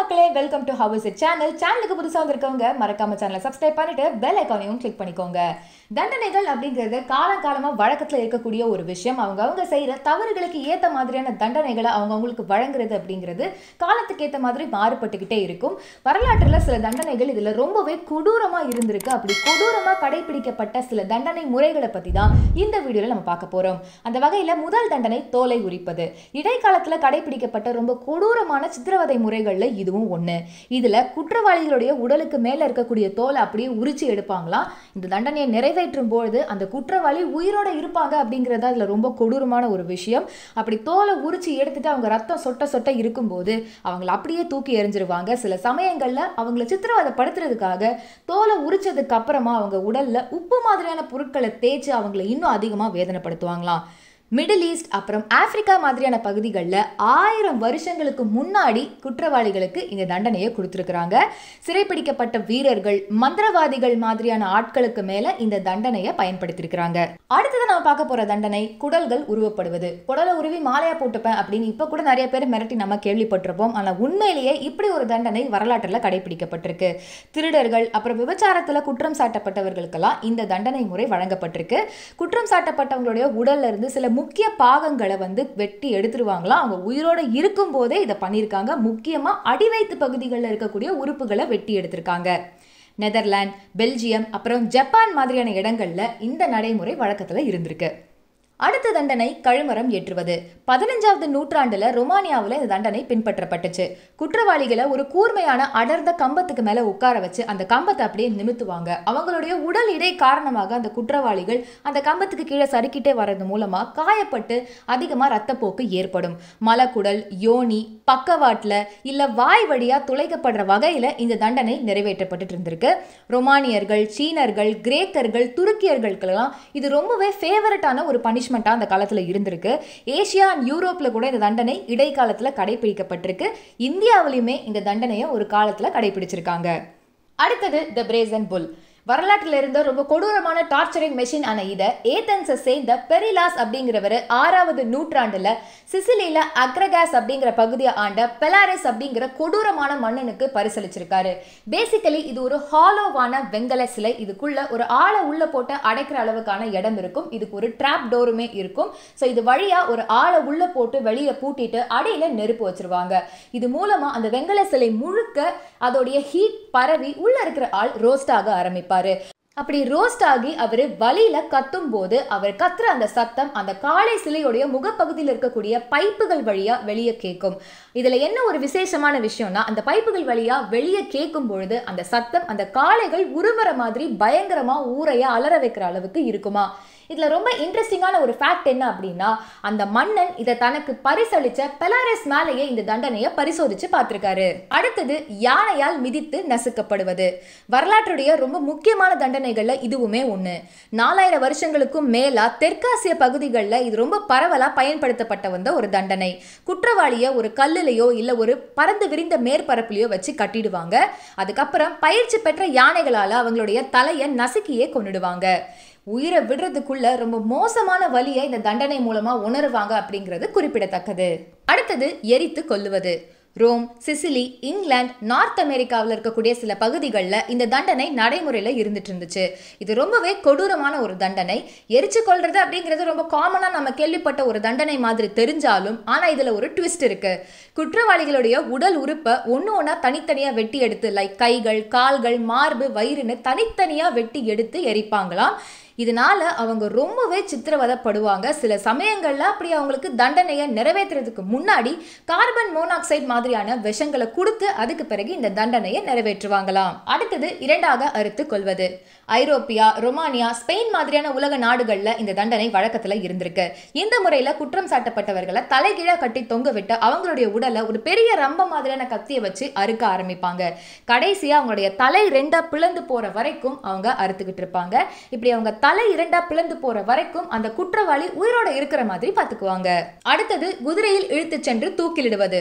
மக்களே welcome to how is it channel சேனலுக்கு புதுசாக வந்திருக்கவங்க மறக்காம சேனலை சப்ஸ்கிரைப் பண்ணிட்டு பெல் ஐக்கானையும் கிளிக் பண்ணிக்கோங்க தண்டனைகள் அப்படிங்கிறது காலங்காலமாக வழக்கத்தில் இருக்கக்கூடிய ஒரு விஷயம் அவங்க அவங்க செய்கிற தவறுகளுக்கு ஏற்ற மாதிரியான தண்டனைகளை அவங்க அவங்களுக்கு வழங்குறது அப்படிங்கிறது காலத்துக்கு ஏற்ற மாதிரி மாறுபட்டுக்கிட்டே இருக்கும் வரலாற்றில் சில தண்டனைகள் இதில் ரொம்பவே கொடூரமாக இருந்திருக்கு அப்படி கொடூரமாக கடைபிடிக்கப்பட்ட சில தண்டனை முறைகளை பற்றி தான் இந்த வீடியோவில் நம்ம பார்க்க போகிறோம் அந்த வகையில் முதல் தண்டனை தோலை உரிப்பது இடைக்காலத்தில் கடைபிடிக்கப்பட்ட ரொம்ப கொடூரமான சித்திரவதை முறைகளில் இதுவும் ஒன்று இதில் குற்றவாளிகளுடைய உடலுக்கு மேலே இருக்கக்கூடிய தோலை அப்படியே உரிச்சு எடுப்பாங்களாம் இந்த தண்டனையை நிறைவேற்றும் பொழுது அந்த குற்றவாளி உயிரோட இருப்பாங்க அப்படிங்கிறது அதில் ரொம்ப கொடூரமான ஒரு விஷயம் அப்படி தோலை உரிச்சு எடுத்துட்டு அவங்க ரத்தம் சொட்ட சொட்ட இருக்கும்போது அவங்கள அப்படியே தூக்கி எறிஞ்சிருவாங்க சில சமயங்களில் அவங்கள சித்திரவதைப்படுத்துறதுக்காக தோலை உரிச்சதுக்கு அப்புறமா அவங்க உடல்ல உப்பு மாதிரியான பொருட்களை தேய்ச்சி அவங்கள இன்னும் அதிகமாக வேதனைப்படுத்துவாங்களாம் மிடில் ஈஸ்ட் அப்புறம் ஆப்பிரிக்கா மாதிரியான பகுதிகளில் ஆயிரம் வருஷங்களுக்கு முன்னாடி குற்றவாளிகளுக்கு இந்த தண்டனையை கொடுத்துருக்குறாங்க சிறைப்பிடிக்கப்பட்ட வீரர்கள் மந்திரவாதிகள் மாதிரியான ஆட்களுக்கு மேலே இந்த தண்டனையை பயன்படுத்தியிருக்கிறாங்க அடுத்தது நம்ம பார்க்க போகிற தண்டனை குடல்கள் உருவப்படுவது குடலை உருவி மாலையா போட்டுப்பேன் அப்படின்னு இப்போ கூட நிறைய பேர் மிரட்டி நம்ம கேள்விப்பட்டிருப்போம் ஆனால் உண்மையிலேயே இப்படி ஒரு தண்டனை வரலாற்றில் கடைபிடிக்கப்பட்டிருக்கு திருடர்கள் அப்புறம் விபச்சாரத்தில் குற்றம் சாட்டப்பட்டவர்களுக்கெல்லாம் இந்த தண்டனை முறை வழங்கப்பட்டிருக்கு குற்றம் சாட்டப்பட்டவங்களுடைய உடல்ல இருந்து சில முக்கிய பாகங்களை வந்து வெட்டி எடுத்துருவாங்களாம் அவங்க உயிரோட இருக்கும் போதே இதை பண்ணியிருக்காங்க முக்கியமாக அடிவைத்து பகுதிகளில் இருக்கக்கூடிய உறுப்புகளை வெட்டி எடுத்திருக்காங்க நெதர்லாந்து பெல்ஜியம் அப்புறம் ஜப்பான் மாதிரியான இடங்கள்ல இந்த நடைமுறை வழக்கத்தில் இருந்திருக்கு அடுத்த தண்டனை கழுமரம் ஏற்றுவது பதினஞ்சாவது நூற்றாண்டுல ரொமானியாவில் இந்த தண்டனை பின்பற்றப்பட்டுச்சு குற்றவாளிகளை ஒரு கூர்மையான அடர்ந்த கம்பத்துக்கு மேல உட்கார வச்சு அந்த கம்பத்தை அப்படியே நிமித்துவாங்க அவங்களுடைய உடல் இடை காரணமாக அந்த குற்றவாளிகள் அந்த கம்பத்துக்கு கீழே சறுக்கிட்டே வர்றது மூலமா காயப்பட்டு அதிகமா ரத்தப்போக்கு ஏற்படும் மலக்குடல் யோனி பக்கவாட்டில் இல்ல வாய் வழியா துளைக்கப்படுற வகையில இந்த தண்டனை நிறைவேற்றப்பட்டு இருந்திருக்கு ரொமானியர்கள் சீனர்கள் கிரேக்கர்கள் துருக்கியர்களுக்கெல்லாம் இது ரொம்பவே ஃபேவரட்டான ஒரு பனிஷ் பனிஷ்மெண்ட்டாக அந்த காலத்தில் இருந்திருக்கு ஏஷியா அண்ட் யூரோப்பில் கூட இந்த தண்டனை இடைக்காலத்தில் கடைபிடிக்கப்பட்டிருக்கு இந்தியாவிலையுமே இந்த தண்டனையை ஒரு காலத்தில் கடைபிடிச்சிருக்காங்க அடுத்தது த பிரேசன் புல் வரலாற்றில் இருந்த ரொம்ப கொடூரமான டார்ச்சரிங் மெஷின் ஆன இதை ஏத்தன்ஸை சேர்ந்த பெரிலாஸ் அப்படிங்கிறவர் ஆறாவது நூற்றாண்டுல சிசிலியில அக்ரகாஸ் அப்படிங்கிற பகுதியை ஆண்ட பெலாரிஸ் அப்படிங்கிற கொடூரமான மன்னனுக்கு பரிசளிச்சிருக்காரு பேசிக்கலி இது ஒரு ஹாலோவான வெங்கல சிலை இதுக்குள்ள ஒரு ஆளை உள்ள போட்டு அடைக்கிற அளவுக்கான இடம் இருக்கும் இதுக்கு ஒரு ட்ராப் டோருமே இருக்கும் ஸோ இது வழியா ஒரு ஆளை உள்ள போட்டு வெளியே பூட்டிட்டு அடியில நெருப்பு வச்சிருவாங்க இது மூலமா அந்த வெங்கல சிலை முழுக்க அதோடைய ஹீட் பரவி உள்ள இருக்கிற ஆள் ரோஸ்ட் ஆக ஆரம்பிப்பார் இருப்பாரு அப்படி ரோஸ்ட் ஆகி அவர் வலியில கத்தும் போது அவர் கத்துற அந்த சத்தம் அந்த காளை சிலையுடைய முகப்பகுதியில் இருக்கக்கூடிய பைப்புகள் வழியா வெளியே கேட்கும் இதுல என்ன ஒரு விசேஷமான விஷயம்னா அந்த பைப்புகள் வழியா வெளியே கேட்கும் பொழுது அந்த சத்தம் அந்த காளைகள் உருமுற மாதிரி பயங்கரமா ஊரைய அலற வைக்கிற அளவுக்கு இருக்குமா இதுல ரொம்ப இன்ட்ரெஸ்டிங்கான ஒரு ஃபேக்ட் என்ன அப்படின்னா அந்த மன்னன் இதை தனக்கு பரிசளிச்ச பெலாரஸ் மேலேயே இந்த தண்டனையை பரிசோதிச்சு பார்த்திருக்காரு அடுத்தது யானையால் மிதித்து நசுக்கப்படுவது வரலாற்றுடைய ரொம்ப முக்கியமான தண்டனைகள்ல இதுவுமே ஒண்ணு நாலாயிரம் வருஷங்களுக்கும் மேலா தெற்காசிய பகுதிகளில் இது ரொம்ப பரவலா பயன்படுத்தப்பட்ட வந்த ஒரு தண்டனை குற்றவாளிய ஒரு கல்லுலையோ இல்ல ஒரு பறந்து விரிந்த மேற்பரப்புலையோ வச்சு கட்டிடுவாங்க அதுக்கப்புறம் பயிற்சி பெற்ற யானைகளால அவங்களுடைய தலையை நசுக்கியே கொண்டுடுவாங்க உயிரை விடுறதுக்குள்ள ரொம்ப மோசமான வழியை இந்த தண்டனை மூலமா உணருவாங்க அப்படிங்கிறது குறிப்பிடத்தக்கது அடுத்தது எரித்து கொல்லுவது ரோம் சிசிலி இங்கிலாந்து நார்த் அமெரிக்காவில் இருக்கக்கூடிய சில பகுதிகளில் இந்த தண்டனை நடைமுறையில் இருந்துட்டு இருந்துச்சு இது ரொம்பவே கொடூரமான ஒரு தண்டனை எரிச்சு கொள்றது அப்படிங்கிறது ரொம்ப காமனாக நம்ம கேள்விப்பட்ட ஒரு தண்டனை மாதிரி தெரிஞ்சாலும் ஆனால் இதில் ஒரு ட்விஸ்ட் இருக்கு குற்றவாளிகளுடைய உடல் உறுப்பை ஒன்று ஒன்றா தனித்தனியாக வெட்டி எடுத்து லைக் கைகள் கால்கள் மார்பு வயிறுன்னு தனித்தனியாக வெட்டி எடுத்து எரிப்பாங்களாம் இதனால அவங்க ரொம்பவே சித்திரவதைப்படுவாங்க சில சமயங்கள்ல அப்படி அவங்களுக்கு தண்டனையை நிறைவேற்றுறதுக்கு முன்னாடி கார்பன் மோனாக்சைடு மாதிரியான விஷங்களை கொடுத்து அதுக்கு பிறகு இந்த தண்டனையை நிறைவேற்றுவாங்களாம் அடுத்தது இரண்டாக அறுத்து கொள்வது ஐரோப்பியா ரொமானியா ஸ்பெயின் மாதிரியான உலக நாடுகள்ல இந்த தண்டனை வழக்கத்துல இருந்திருக்கு இந்த முறையில குற்றம் சாட்டப்பட்டவர்களை தலைகீழா கட்டி தொங்க விட்டு அவங்களுடைய உடலை ஒரு பெரிய ரம்ப மாதிரியான கத்தியை வச்சு அறுக்க ஆரம்பிப்பாங்க கடைசியா அவங்களுடைய தலை ரெண்டா பிளந்து போற வரைக்கும் அவங்க அறுத்துக்கிட்டு இருப்பாங்க இப்படி அவங்க தலை இரண்டா பிளந்து போற வரைக்கும் அந்த குற்றவாளி உயிரோட இருக்கிற மாதிரி பார்த்துக்குவாங்க அடுத்தது குதிரையில் இழுத்து சென்று தூக்கிலிடுவது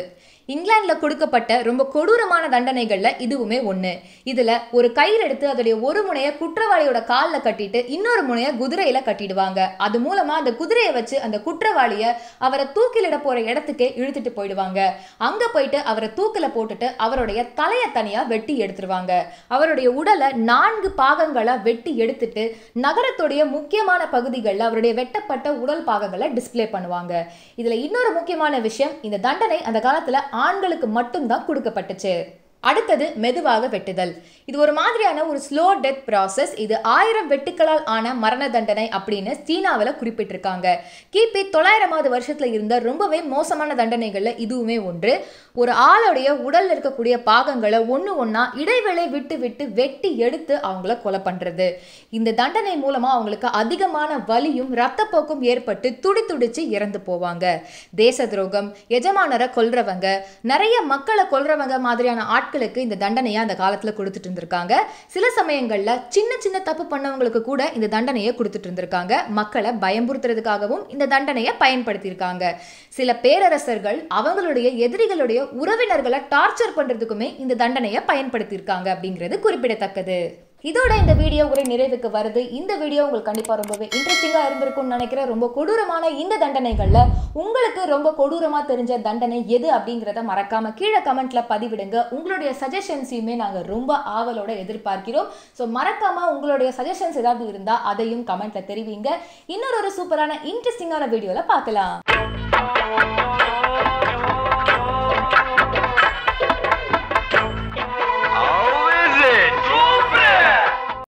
இங்கிலாந்துல கொடுக்கப்பட்ட ரொம்ப கொடூரமான தண்டனைகள்ல இதுவுமே ஒண்ணு இதுல ஒரு கயிறு எடுத்து அதோடைய ஒரு முனைய குற்றவாளியோட கால்ல கட்டிட்டு இன்னொரு முனைய குதிரையில கட்டிடுவாங்க அது மூலமா அந்த குதிரையை வச்சு அந்த குற்றவாளிய அவரை தூக்கிலிட போற இடத்துக்கே இழுத்துட்டு போயிடுவாங்க அங்க போயிட்டு அவரை தூக்கில போட்டுட்டு அவருடைய தலைய தனியா வெட்டி எடுத்துருவாங்க அவருடைய உடலை நான்கு பாகங்களா வெட்டி எடுத்துட்டு நகரத்துடைய முக்கியமான பகுதிகளில் அவருடைய வெட்டப்பட்ட உடல் பாகங்களை டிஸ்ப்ளே பண்ணுவாங்க இதுல இன்னொரு முக்கியமான விஷயம் இந்த தண்டனை அந்த காலத்துல ஆண்களுக்கு மட்டும்தான் கொடுக்கப்பட்டுச்சு அடுத்தது மெதுவாக வெட்டுதல் இது ஒரு மாதிரியான ஒரு ஸ்லோ டெத் ப்ராசஸ் இது ஆயிரம் வெட்டுக்களால் ஆன மரண தண்டனை அப்படின்னு சீனாவில் குறிப்பிட்டிருக்காங்க கிபி தொள்ளாயிரமாவது வருஷத்துல இருந்த ரொம்பவே மோசமான தண்டனைகள்ல இதுவுமே ஒன்று ஒரு ஆளுடைய உடல்ல இருக்கக்கூடிய பாகங்களை ஒன்று ஒன்றா இடைவேளை விட்டு விட்டு வெட்டி எடுத்து அவங்கள கொலை பண்றது இந்த தண்டனை மூலமா அவங்களுக்கு அதிகமான வலியும் ரத்தப்போக்கும் ஏற்பட்டு துடி துடிச்சு இறந்து போவாங்க தேச துரோகம் எஜமானரை கொல்றவங்க நிறைய மக்களை கொல்றவங்க மாதிரியான ஆட்களுக்கு இந்த தண்டனையை அந்த காலத்துல கொடுத்துட்டு இருந்திருக்காங்க சில சமயங்கள்ல சின்ன சின்ன தப்பு பண்ணவங்களுக்கு கூட இந்த தண்டனையை கொடுத்துட்டு இருந்திருக்காங்க மக்களை பயம்புறுத்துறதுக்காகவும் இந்த தண்டனையை பயன்படுத்தியிருக்காங்க சில பேரரசர்கள் அவங்களுடைய எதிரிகளுடைய உறவினர்களை டார்ச்சர் பண்றதுக்குமே இந்த தண்டனையை பயன்படுத்தியிருக்காங்க அப்படிங்கிறது குறிப்பிடத்தக்கது இதோட இந்த வீடியோ ஒரு நிறைவுக்கு வருது இந்த வீடியோ உங்களுக்கு கண்டிப்பா ரொம்பவே இன்ட்ரெஸ்டிங்கா இருந்திருக்கும்னு நினைக்கிறேன் ரொம்ப கொடூரமான இந்த தண்டனைகள்ல உங்களுக்கு ரொம்ப கொடூரமா தெரிஞ்ச தண்டனை எது அப்படிங்கிறத மறக்காம கீழே கமெண்ட்ல பதிவிடுங்க உங்களுடைய சஜஷன்ஸையுமே நாங்க ரொம்ப ஆவலோட எதிர்பார்க்கிறோம் ஸோ மறக்காம உங்களுடைய சஜஷன்ஸ் ஏதாவது இருந்தா அதையும் கமெண்ட்ல தெரிவிங்க இன்னொரு ஒரு சூப்பரான இன்ட்ரெஸ்டிங்கான வீடியோல பார்க்கலாம்